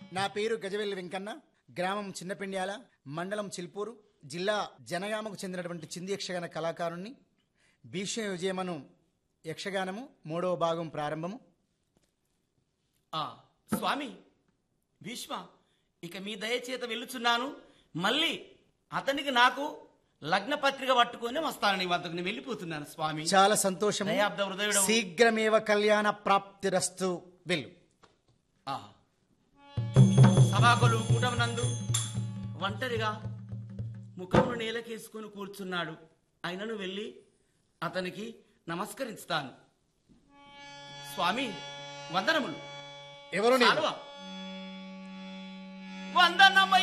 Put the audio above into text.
నా పేరు గజవెల్లి వెంకన్న గ్రామం చిన్నపెండ్యాల మండలం చిల్పూరు జిల్లా జనగామకు చెందినటువంటి చింది యక్షగాన కళాకారుణ్ణి భీష్మ విజయమను యక్షగానము మూడవ భాగం ప్రారంభము ఆ స్వామి భీష్మ ఇక మీ దయచేత వెళ్ళుచున్నాను మళ్ళీ అతనికి నాకు లగ్న పత్రిక పట్టుకొని వస్తాను నీ వద్దకు నేను వెళ్ళిపోతున్నాను స్వామి చాలా సంతోషము దయాబ్ద హృదయుడవు. శీఘ్రమేవ కళ్యాణ ప్రాప్తిరస్తు వెళ్ళు ఆ. సభాకులు కూటమనందు ఒంటరిగా ముఖమును నేలకేసుకుని కూర్చున్నాడు అయినను వెళ్ళి అతనికి నమస్కరిస్తాను స్వామి వందనములు ఎవరు నీవు? సాలువ. వందనమయ్య